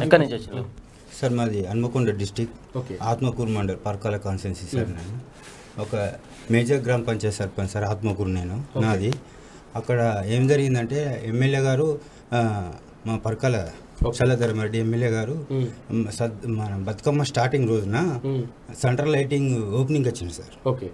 ఎక్కడి నుంచి వచ్చిన సార్ మాది Hanamkonda district okay Atmakur mandal Parkal constituency sir నేను ఒక మేజర్ గ్రామ పంచాయత్ సర్పంచ్ సార్ ఆత్మకూరు నేను నాది అక్కడ ఏం జరిగిందంటే ఎమ్మెల్యే గారు ఆ, మా పర్కాల చల్లధర్మరెడ్డి ఎమ్మెల్యే గారు మ్మ్. మ్, సద్ మన బతుకమ్మ స్టార్టింగ్ రోజున మ్మ్. సెంట్రల్ లైటింగ్ ఓపెనింగ్ వచ్చింది సార్ ఓకే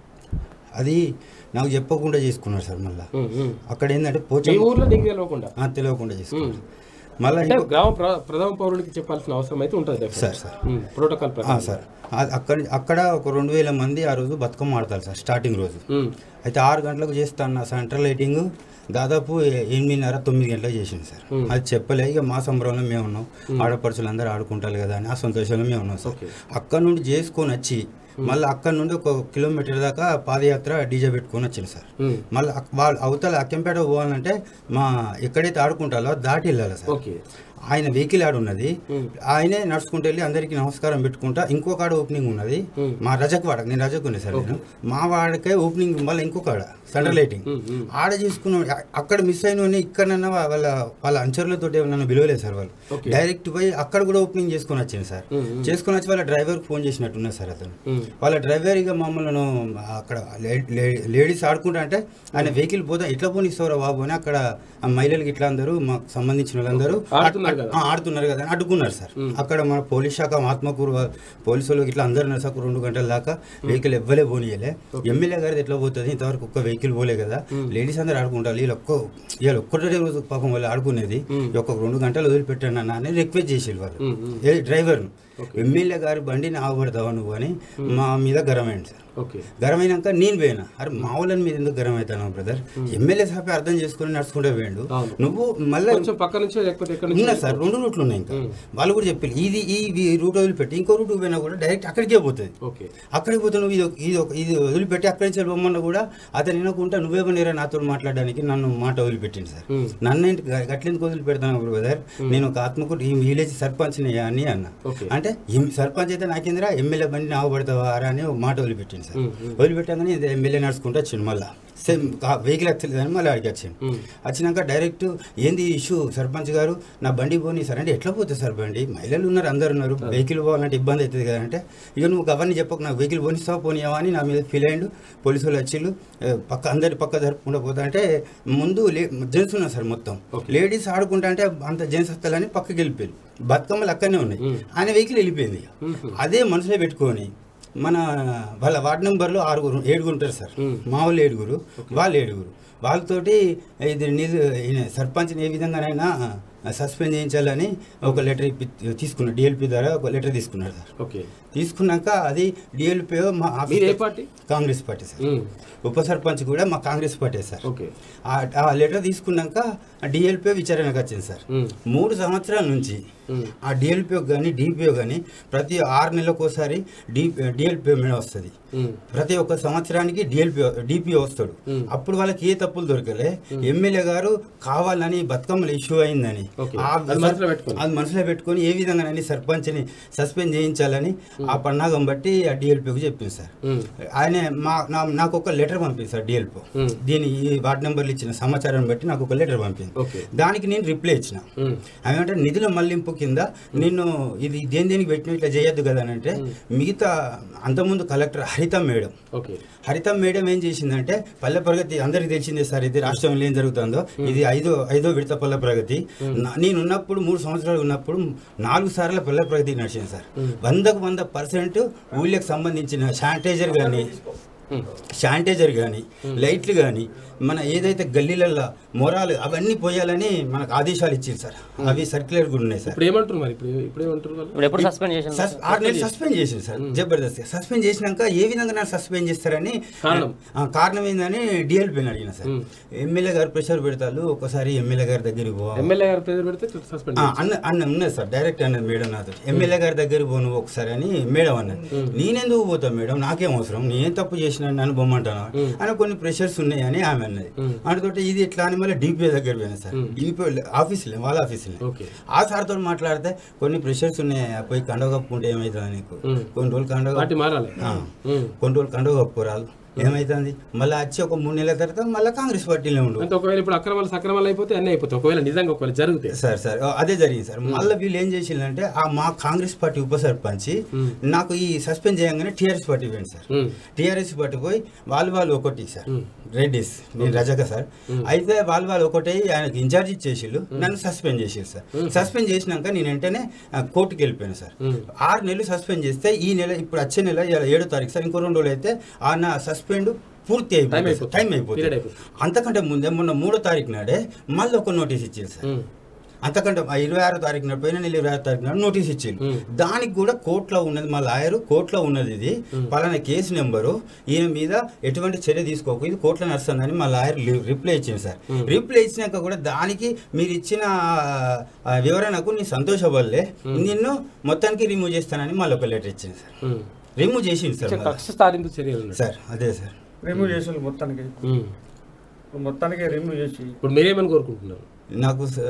అది నాకు చెప్పకుండా చేసుకున్నారు సార్ మళ్ళీ మ్మ్, మ్మ్. అక్కడ ఏంటంటే మీ పోచమ్మ ఊర్లో నీకు తెలియకుండా ఆ, తెలియకుండా చేసుకున్నారు మళ్ళీ అంటే గ్రామ ప్ర- ప్రథమ పౌరుడికి చెప్పాల్సిన అవసరం అయితే ఉంటుంది సార్ సార్ ప్రోటోకాల్ ఆ, ప్రకారం సార్ ఆ- అక్కడ అక్కడ ఒక రెండు వేల మంది ఆ రోజు బతుకమ్మ ఆడతారు సార్ స్టార్టింగ్ రోజు మ్మ్. అయితే ఆరు గంటలకు చేస్తాను సెంట్రల్ లైటింగ్ దాదాపు ఎ- ఎనిమిదిన్నర తొమ్మిది గంటలకు చేసింది సార్ మ్మ్. అది చెప్పలే ఇక మా సంబరంలో మేము ఉన్నాం ఆడపడుచులు అందరూ ఆడుకుంటారు కదా అని ఆ సంతోషంలో మేము ఉన్నాం సార్ ఓకే. అక్కడ నుండి చేసుకొని వచ్చి మళ్ళీ అక్కడ నుండి ఒక కిలోమీటర్ దాకా పాదయాత్ర డీజే పెట్టుకొని వచ్చింది సార్ మ్మ్. మళ్ళీ వాళ్ళు అవతల అక్కంపేట పోవాలంటే మా ఎక్కడైతే ఆడుకుంటారో దాటి వెళ్ళాలి సార్ ఓకే ఆయన వెహికల్ ఆడ ఉన్నది మ్మ్. ఆయనే నడుచుకుంటూ వెళ్ళి అందరికీ నమస్కారం పెట్టుకుంటా ఇంకొక ఆడ ఓపెనింగ్ ఉన్నది మ్మ్. మా రజక్ వాడకు నేను రజక్ ఉన్నాయి సార్ నేను మా వాడకే ఓపెనింగ్ మళ్ళీ ఇంకొక ఆడ సెంటర్ లైటింగ్ మ్మ్, మ్మ్. ఆడ చేసుకున్నాం అక్కడ మిస్ అయిన ఇక్కడన్నా వాళ్ళ వాళ్ళ అంచర్లతో నన్ను పిలవలేదు సార్ వాళ్ళు ఓకే. డైరెక్ట్ పోయి అక్కడ కూడా ఓపెనింగ్ చేసుకొని వచ్చింది సార్ మ్మ్, మ్మ్. చేసుకొని వచ్చి వాళ్ళ డ్రైవర్ ఫోన్ చేసినట్టున్నారు సార్ అతను మ్మ్. వాళ్ళ డ్రైవర్ ఇక మమ్మల్ని అక్కడ లే- లే- లేడీస్ ఆడుకుంటా అంటే ఆయన వెహికల్ పోతా ఇట్లా పోనిస్తారా బాబు అని అక్కడ ఆ మహిళలకి ఇట్లా అందరూ మాకు సంబంధించిన వాళ్ళందరూ ఆడుతున్నారు కదా. ఆ, ఆడుతున్నారు కదా అని అడ్డుకున్నారు సార్ అక్కడ మన పోలీస్ శాఖ ఆత్మకూరు వా- పోలీసు వాళ్ళకి ఇట్లా అందరు నరసాకు రెండు గంటల దాకా వెహికల్ ఎవ్వలే పోనీయలే ఎమ్మెల్యే గారిది ఎట్లా పోతుంది ఇంతవరకు ఒక్క వెహికల్ పోలే కదా లేడీస్ అందరు ఆడుకుంటారు వీళ్ళు ఒక్క వీళ్ళు ఒక్కటే రోజు పాపం వాళ్ళు ఆడుకునేది ఈ ఒక్క రెండు గంటలు వదిలిపెట్టాను అన్న అని రిక్వెస్ట్ చేసేది వాళ్ళు మ్మ్, మ్మ్. ఏ డ్రైవర్ను ఎమ్మెల్యే గారి బండిని ఆగబడతావా నువ్వు అని మా మీద గరమైంది సార్ ఓకే గరమైనాక నేను పోయినా అరే మా వాళ్ళని మీద ఎందుకు గరం అవుతాను బ్రదర్ ఎమ్మెల్యే సాపి అర్థం చేసుకుని నడుచుకుంటే పోయిండు అవును. నువ్వు మళ్ళీ కొంచెం పక్క నుంచో లేకపోతే ఎక్కడ నుంచి ఉన్నా సార్ రెండు రూట్లు ఉన్నాయి ఇంకా వాళ్ళు కూడా చెప్పారు ఇది ఈ ఈ రూట్ వదిలిపెట్టి ఇంకో రూట్ పోయినా కూడా డైరెక్ట్ అక్కడికే పోతుంది ఓకే అక్కడికి పోతే నువ్వు ఇది ఒక- ఇది ఒక- ఇది వదిలిపెట్టి అక్కడి నుంచి వెళ్ళమన్నా కూడా అతను వినకుండా నువ్వేమన్నారా నాతో మాట్లాడడానికి నన్ను మాట వదిలిపెట్టింది సార్ మ్మ్. నన్ను ఏంటి గ- గట్లెందుకు వదిలిపెడతాను బ్రదర్ నేను ఒక ఆత్మకు ఈ విలేజ్ సర్పంచ్ని అని అన్న ఓకే. అంటే ఈ సర్పంచ్ అయితే నాకేందిరా ఎమ్మెల్యే బండి ఆగబడతావా రా అని ఒక మాట వదిలిపెట్టింది సార్ మ్మ్, మ్మ్. వదిలిపెట్టగానే ఇది ఎమ్మెల్యే నడుచుకుంటూ వచ్చిండు మళ్ళీ సేమ్ వెహికల్ వచ్చలేదని మళ్ళీ అడిగి వచ్చిండు మ్మ్. వచ్చినాక డైరెక్ట్ ఏంది ఇష్యూ సర్పంచ్ గారు నా బండి పోనీ సార్ అంటే ఎట్లా పోతుంది సార్ బండి మహిళలు ఉన్నారు అందరు ఉన్నారు వెహికల్ పోవాలంటే ఇబ్బంది అవుతుంది కదా అంటే ఇక నువ్వు అవన్నీ చెప్పకు నాకు వెహికల్ పోనిస్తావా పోనీయావా అని నా మీద ఫీల్ అయ్యిండు పోలీసు వాళ్ళు వచ్చిళ్ళు ఏ, పక్క అందరి పక్క జరుపుకుంటూ పోతా అంటే ముందు జెంట్స్ ఉన్నారు సార్ మొత్తం Okay. లేడీస్ ఆడుకుంటా అంటే అంత జెంట్స్ వస్తాలని పక్కకి వెళ్ళిపోయారు బతుకమ్మలు అక్కడనే ఉన్నాయి మ్మ్. ఆయన వెహికల్ వెళ్ళిపోయింది ఇక. మ్మ్. అదే మనసులో పెట్టుకొని మన వాళ్ళ వార్డ్ నెంబర్లో ఆరుగురు ఏడుగురు ఉంటారు సార్ మ్మ్. మా వాళ్ళు ఏడుగురు వాళ్ళు ఏడుగురు వాళ్ళతోటి ఇది నిధు ఈయన సర్పంచ్ని ఏ విధంగానైనా సస్పెండ్ చేయించాలని ఒక లెటర్ ఇప్పి తీసుకున్నాడు డిఎల్పి ద్వారా ఒక లెటర్ తీసుకున్నాడు సార్ ఓకే తీసుకున్నాక అది డిఎల్పి మా మీరు ఆఫీస్ ఏ పార్టీ కాంగ్రెస్ పార్టీ సార్ మ్మ్. ఉప సర్పంచ్ కూడా మా కాంగ్రెస్ పార్టీ సార్ ఓకే ఆ- ఆ లెటర్ తీసుకున్నాక డిఎల్పి విచారణకు వచ్చింది సార్ మ్మ్. మూడు సంవత్సరాల నుంచి మ్మ్. ఆ డిఎల్పిఓ కానీ డిపిఓ కానీ ప్రతి ఆరు నెలలకు ఒకసారి డి డిఎల్పిఓ మీద వస్తుంది మ్మ్. ప్రతి ఒక్క సంవత్సరానికి డిఎల్పిఓ డిపిఓ వస్తాడు మ్మ్. అప్పుడు వాళ్ళకి ఏ తప్పులు దొరకలే ఎమ్మెల్యే గారు కావాలని బతుకమ్మలు ఇష్యూ అయిందని ఓకే. ఆ అది మనసులో పెట్టుకొని. అది మనసులో పెట్టుకొని ఏ విధంగానని సర్పంచ్ని సస్పెండ్ చేయించాలని ఆ పన్నాగం బట్టి ఆ డిఎల్పిఓకి చెప్పింది సార్ మ్మ్. ఆయన మా నా- నాకు ఒక లెటర్ పంపింది సార్ డిఎల్పిఓ మ్మ్. దీని ఈ వార్డ్ నెంబర్లు ఇచ్చిన సమాచారం బట్టి నాకు ఒక లెటర్ పంపింది ఓకే దానికి నేను రిప్లై ఇచ్చిన మ్మ్. ఏమంటే నిధుల మళ్లింపు కింద నిన్ను ఇది దేని దేనికి పెట్టిన ఇట్లా చేయొద్దు కదా అని అంటే మిగతా అంతకుముందు కలెక్టర్ హరిత మేడం ఓకే హరిత మేడం ఏం చేసిందంటే పల్లె ప్రగతి అందరికీ తెలిసిందే సార్ ఇది రాష్ట్రంలో ఏం జరుగుతుందో ఇది ఐదో ఐదో విడత పల్లె ప్రగతి నా- నేను ఉన్నప్పుడు మూడు సంవత్సరాలు ఉన్నప్పుడు నాలుగు సార్లు పల్లె ప్రగతి నడిచింది సార్ వందకు వంద పర్సెంట్ ఊళ్ళకి సంబంధించిన శానిటైజర్ కానీ మ్మ్. శానిటైజర్ కానీ లైట్లు కానీ మన ఏదైతే గల్లీలలో మొరాలు అవన్నీ పోయాలని మనకు ఆదేశాలు ఇచ్చింది సార్ అవి సర్క్యులర్ కూడా ఉన్నాయి సార్ ఇప్పుడు ఏమంటారు మరి ఇప్పుడు ఇప్పుడు ఏమంటారు వాళ్ళు ఇప్పుడు ఎప్పుడు సస్పెండ్ చేసిన సస్- ఆరు నెలలు సస్పెండ్ చేసింది సార్ జబర్దస్త్ సస్పెండ్ చేసినాక ఏ విధంగా నన్ను సస్పెండ్ చేస్తారని కారణం? ఆ, కారణం ఏందని డిఎల్పీని అడిగిన సార్ మ్మ్. ఎమ్మెల్యే గారు ప్రెషర్ పెడతారు ఒకసారి ఎమ్మెల్యే గారి దగ్గరికి పోవాలి ఎమ్మెల్యే గారు ప్రెజర్ పెడితే సస్పెండ్ ఆ, అన్న అన్న ఉన్నది సార్ డైరెక్ట్ అన్నది మేడం నాతో ఎమ్మెల్యే గారి దగ్గర పోను ఒకసారి అని మేడం అన్నది నేనెందుకు పోతా మేడం నాకేం అవసరం నేనేం తప్పు చేసిన నన్ను బొమ్మంటాను అని కొన్ని ప్రెషర్స్ ఉన్నాయి అని ఆమె అన్నది అందుతోటి ఇది ఇట్లా అని మళ్ళీ డిపిఓ దగ్గర పోయినా సార్ డిపిఓ ఆఫీస్లో వాళ్ళ ఆఫీస్లో ఓకే ఆ సార్తో మాట్లాడితే కొన్ని ప్రెషర్స్ ఉన్నాయి పోయి కండవ కప్పుకుంటే ఏమవుతుందా నీకు మ్మ్. కొన్ని రోజులు కండవ పార్టీ మారాలి ఆ. మ్మ్. కొన్ని రోజులు కండవ కప్పుకోరాదు ఏమైతుంది మళ్ళీ వచ్చి ఒక మూడు నెలల తర్వాత మళ్ళీ కాంగ్రెస్ పార్టీలో ఉండు అంటే ఒకవేళ ఇప్పుడు అక్రమాలు సక్రమాలు అయిపోతే అన్నీ అయిపోతాయి ఒకవేళ నిజంగా ఒకవేళ జరిగితే సార్ సార్ ఓ, అదే జరిగింది సార్ మళ్ళీ వీళ్ళు ఏం చేసిందంటే ఆ మా కాంగ్రెస్ పార్టీ ఉప సర్పంచ్ నాకు ఈ సస్పెండ్ చేయగానే టీఆర్ఎస్ పార్టీ పోయింది సార్ ఉమ్. టీఆర్ఎస్ పార్టీ పోయి వాళ్ళు వాళ్ళు ఒకటి సార్ ఉమ్. రెడ్డిస్ నేను రజక సార్ అయితే వాళ్ళు వాళ్ళు ఒకటే ఆయనకి ఇన్ఛార్జ్ ఇచ్చేసిళ్ళు నన్ను సస్పెండ్ చేసిరు సార్ సస్పెండ్ చేసినాక నేను వెంటనే ఆ, కోర్టుకి వెళ్ళిపోయాను సార్ ఉమ్. ఆరు నెలలు సస్పెండ్ చేస్తే ఈ నెల ఇప్పుడు వచ్చే నెల ఇవాళ ఏడో తారీఖు సార్ ఇంకో రెండు రోజులు అయితే ఆ నా సస్పెండ్ పూర్తి Time అయిపోయింది అయిపోతుంది. టైం Period అయిపోతుంది అయిపోతుంది. అంతకంటే ముందే మొన్న మూడో తారీఖు నాడే మళ్ళీ ఒక నోటీస్ ఇచ్చారు సార్ ఉమ్. అంతకంటే ఆ ఇరవై ఆరో తారీఖు నాడు పోయిన నెల ఇరవై ఆరో తారీఖు నాడు నోటీస్ ఇచ్చిండు Hmm. దానికి కూడా కోర్టులో ఉన్నది మా లాయర్ కోర్టులో ఉన్నది ఇది పలానా కేసు నెంబరు ఈయన మీద ఎటువంటి చర్య తీసుకోకు ఇది కోర్టులో నడుస్తుందని మా లాయర్ రిప్లై ఇచ్చింది సార్ రిప్లై ఇచ్చినాక కూడా దానికి మీరు ఇచ్చిన ఆ, వివరణకు నేను సంతోషపడలే నిన్ను మొత్తానికి రిమూవ్ చేస్తానని మళ్ళీ ఒక లెటర్ ఇచ్చింది సార్ ఉమ్. రిమూవ్ చేసింది సార్ అంటే మళ్ళా. కక్ష సాధింపు చర్యలు ఉన్నాయి. సార్ అదే సార్ రిమూవ్ చేసి మొత్తానికి ఉమ్. ఇప్పుడు మొత్తానికి రిమూవ్ చేసి ఇప్పుడు మీరేమని కోరుకుంటున్నారు నాకు స-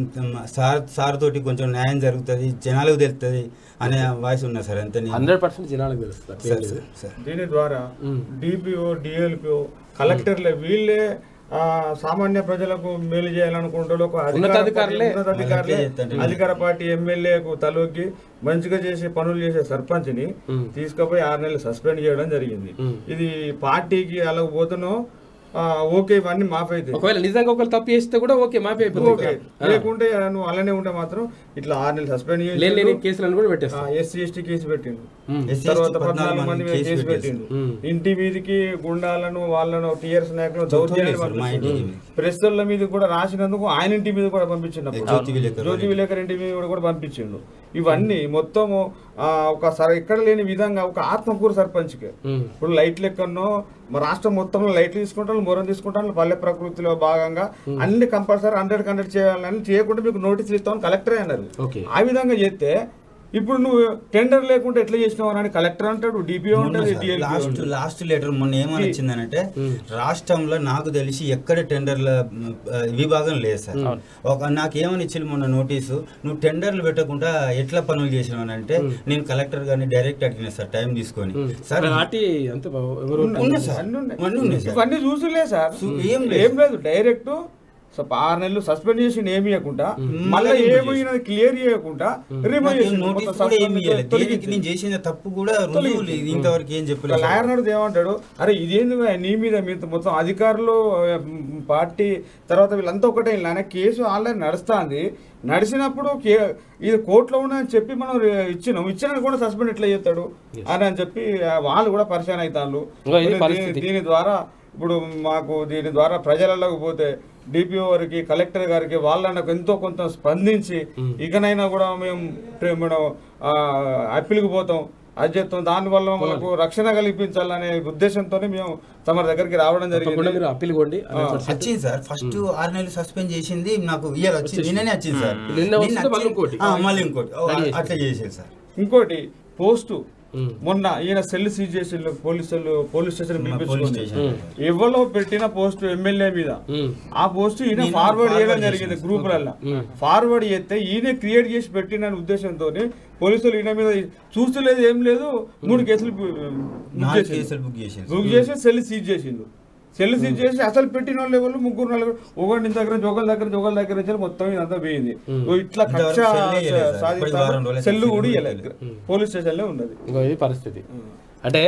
సార్ సార్ తోటి కొంచెం న్యాయం జరుగుతుంది జనాలకు తెలుస్తుంది అనే వాయిస్ ఉన్నా సార్ అంతే నేను హండ్రెడ్ పర్సెంట్ జనాలకు తెలుస్తుంది సార్ సార్ సార్ దీని ద్వారా ఉమ్. డిపిఓ డిఎల్పిఓ కలెక్టర్లే వీళ్ళే ఆ, సామాన్య ప్రజలకు మేలు చేయాలనుకుంటారు ఒక అధికార ఉన్నతాధికారులే. పార్టీ- ఉన్నతాధికారులే వాళ్ళకే చేస్తాండి. అధికార పార్టీ ఎమ్మెల్యేకు తలొగ్గి మంచిగా చేసే పనులు చేసే సర్పంచ్ని ఉమ్. తీసుకుపోయి ఆరు నెలలు సస్పెండ్ చేయడం జరిగింది ఉమ్. ఇది పార్టీకి అలా పోతున్నో ఆ, ఓకే ఇవన్నీ మాఫ్ అవుతాయి ఒకవేళ నిజంగా ఒకవేళ తప్పు చేస్తే కూడా ఓకే మాఫీ అయిపోతుంది ఓకే లేకుంటే నువ్వు అలానే ఉంటే మాత్రం ఇట్లా ఆరు నెలలు సస్పెండ్ లేని లేని చేసి కేసులను కూడా పెట్టేస్తాం ఎస్సీ ఎస్టీ కేసు పెట్టిండు ఉమ్. ఎస్సీ తర్వాత ఎస్టీ పద్నాలుగు మంది మీద కేసు పెట్టిండు ఉమ్. ఇంటి మీదకి గుండాలను వాళ్ళను టీఆర్ఎస్ నాయకులను దౌర్జన్యాలు సార్, మా ఇంటి పంపించిండు ప్రెస్ల మీద కూడా రాసినందుకు ఆయన ఇంటి మీద కూడా పంపించిండు అప్పుడు. జ్యోతి విలేకరు జ్యోతి విలేకర్ ఇంటి మీద కూడా- కూడా పంపించిండు ఇవన్నీ మొత్తము ఆ, ఒక సర ఎక్కడ లేని విధంగా ఒక ఆత్మకూరు సర్పంచ్కి ఉమ్. ఇప్పుడు లైట్లు ఎక్కడనో మా రాష్ట్రం మొత్తంలో లైట్లు తీసుకుంటాను మొరం తీసుకుంటాను పల్లె ప్రకృతిలో భాగంగా అన్ని కంపల్సరీ హండ్రెడ్ హండ్రెడ్ చేయాలని చేయకుండా మీకు నోటీసులు ఇస్తామని కలెక్టరే అన్నారు ఓకే ఆ విధంగా చేస్తే ఇప్పుడు నువ్వు టెండర్ లేకుండా ఎట్లా చేసినావు అని కలెక్టర్ అంటాడు డిపిఓ ఉంటుంది DLPO లాస్ట్ ఉంటుంది. లాస్ట్ లెటర్ మొన్న ఏమని వచ్చిందనంటే రాష్ట్రంలో నాకు తెలిసి ఎక్కడ టెండర్ల మ్, ఆ, విభాగం లేదు సార్ ఒక నాకు ఏమని ఇచ్చింది మొన్న నోటీసు నువ్వు టెండర్లు పెట్టకుండా ఎట్లా పనులు చేసినావు అని అంటే నేను కలెక్టర్ గారిని డైరెక్ట్ అడిగిన సార్ టైం తీసుకొని సార్ నాటి అంత ఎవరు ఉన్నాయి సార్ అన్నీ ఉన్నాయి. అన్నీ ఉన్నాయి సార్ ఇవన్నీ చూసులే సార్ ఏం లేదు. ఏం లేదు డైరెక్ట్ సో ఆరు నెలలు సస్పెండ్ చేసి ఏమి ఇవ్వకుండా మళ్ళీ ఏమైనది క్లియర్ చేయకుండా రిమూవ్ నాకు ఏం చేసి నోటీస్ కూడా ఏమి ఇవ్వలేదు దేనికి నేను చేసిన తప్పు కూడా రుజువు లేదు ఇంతవరకు ఏం చెప్పలేదు లాయర్ నడుదు ఏమంటాడు అరే ఇదేంది భయ్యా, నీ మీద మీద మొత్తం అధికారులు ఆ, మ్, పార్టీ తర్వాత వీళ్ళంతా ఒకటే ఆయన కేసు ఆల్రెడీ నడుస్తుంది నడిచినప్పుడు కే- ఇది కోర్టులో ఉన్నదని చెప్పి మనం రే- ఇచ్చినాం ఇచ్చినా కూడా సస్పెండ్ ఎట్లా చేస్తాడు అని అని చెప్పి ఆ, వాళ్ళు కూడా పరిచయం అవుతారు ఇంకా ఇది పరిస్థితి. దీని ద్వారా ఇప్పుడు మాకు దీని ద్వారా ప్రజలలోకి పోతే డిపిఓ వారికి కలెక్టర్ గారికి వాళ్ళకు ఎంతో కొంత స్పందించి ఇకనైనా కూడా మేము ప్రే- మనం ఆ, అప్పీల్కి పోతాం అది చేస్తాం దానివల్ల మనకు రక్షణ కల్పించాలనే ఉద్దేశంతోనే మేము తమ దగ్గరికి రావడం తప్పకుండా జరిగింది మీరు అప్పీల్ కొండి వచ్చింది సార్ ఫస్ట్ ఆరు నెలలు సస్పెండ్ చేసింది నాకు ఇయ్యాలి వచ్చింది నిన్ననే వచ్చింది సార్ నిన్న వస్తే నిన్న మళ్ళీ వచ్చి- ఇంకోటి. ఆ, మళ్ళీ ఇంకోటి ఓ, రెడీ చేసి. అట్లా చేసేది సార్ ఇంకోటి పోస్టు ఉమ్. మొన్న ఈయన సెల్ సీజ్ చేసి పోలీసులు పోలీస్ స్టేషన్ పోలీస్ పిలిపించుకుంది స్టేషన్ ఎవరో పెట్టిన పోస్ట్ ఎమ్మెల్యే మీద ఉమ్. ఆ పోస్ట్ ఈయన నేను ఫార్వర్డ్ చేయడం forward జరిగింది చేశాను. గ్రూపులల్లో ఉమ్. ఫార్వర్డ్ చేస్తే ఈయన క్రియేట్ చేసి పెట్టిన ఉద్దేశంతో పోలీసులు ఈయన మీద చూస్తలేదు ఏం లేదు మూడు కేసులు బు- బుక్ నాలుగు చేసిండు. కేసులు బుక్ చేసింది బుక్ చేసి సెల్ సీజ్ చేసిండు సెల్ సీజ్ చేసి అసలు పెట్టిన వాళ్ళు ఎవరు ముగ్గురు నలుగురు ఒకటి దగ్గర నుంచి ఒకరి దగ్గర నుంచి ఒకరి దగ్గర నుంచి మొత్తం ఇదంతా పోయింది ఓ ఇట్లా ఇంతవరకు కక్ష సెల్ వేయలేదు సార్. సాధిస్తారు. ఇప్పటికి వారం రోజులు సెల్ సెల్ కూడా కూడా ఇవ్వలేదు పోలీస్ స్టేషన్లో ఉన్నది ఇంకో ఇది పరిస్థితి అంటే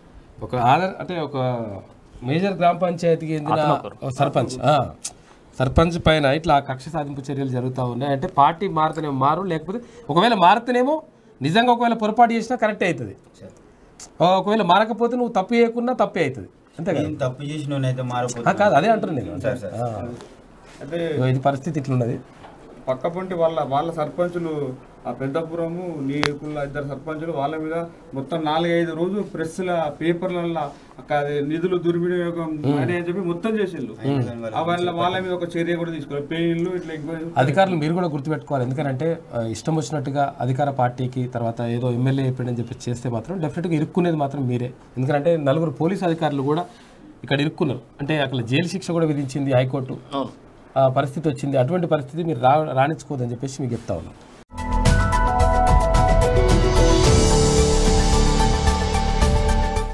ఒక ఆధార్ అంటే ఒక మేజర్ గ్రామ పంచాయతీకి చెందిన ఒక సర్పంచ్ ఆ, సర్పంచ్ పైన ఇట్లా కక్ష సాధింపు చర్యలు జరుగుతూ ఉన్నాయి అంటే పార్టీ మారుతనేమో మారు లేకపోతే ఒకవేళ మారుతనేమో నిజంగా ఒకవేళ పొరపాటు చేసినా కరెక్టే అవుతుంది ఒకవేళ మారకపోతే నువ్వు తప్పు చేయకున్నా తప్పే అవుతుంది అంతే కదా నేను తప్పు చేసిన అయితే ఆ, మారిపోతుంది కాదు అదే అంటున్నాను నేను సార్ సార్ ఆ. అంటే ఇగో ఇది పరిస్థితి ఇట్లున్నది పక్క పొంటి వాళ్ళ వాళ్ళ సర్పంచులు ఆ పెద్దపురము నీకుల ఇద్దరు సర్పంచులు వాళ్ళ మీద మొత్తం నాలుగైదు రోజులు ప్రెస్ల పేపర్లలో అది నిధులు దుర్వినియోగం అని అని చెప్పి మొత్తం చేసిండ్రు ఆ వాళ్ళ వాళ్ళ మీద ఒక చర్య కూడా తీసుకోవాలి పెయిన్లు ఇట్లా ఎంక్వైరీ అధికారులు మీరు కూడా గుర్తుపెట్టుకోవాలి ఎందుకంటే ఆ, ఇష్టం వచ్చినట్టుగా అధికార పార్టీకి తర్వాత ఏదో ఎమ్మెల్యే చెప్పిండని చెప్పి చేస్తే మాత్రం డెఫినెట్గా ఇరుక్కునేది మాత్రం మీరే ఎందుకంటే నలుగురు పోలీసు అధికారులు కూడా ఇక్కడ ఇరుక్కున్నారు అంటే అక్కడ జైలు శిక్ష కూడా విధించింది హైకోర్టు ఆ పరిస్థితి వచ్చింది అటువంటి పరిస్థితి మీరు రా రాణించుకోదని చెప్పేసి మీకు చెప్తా ఉన్నాం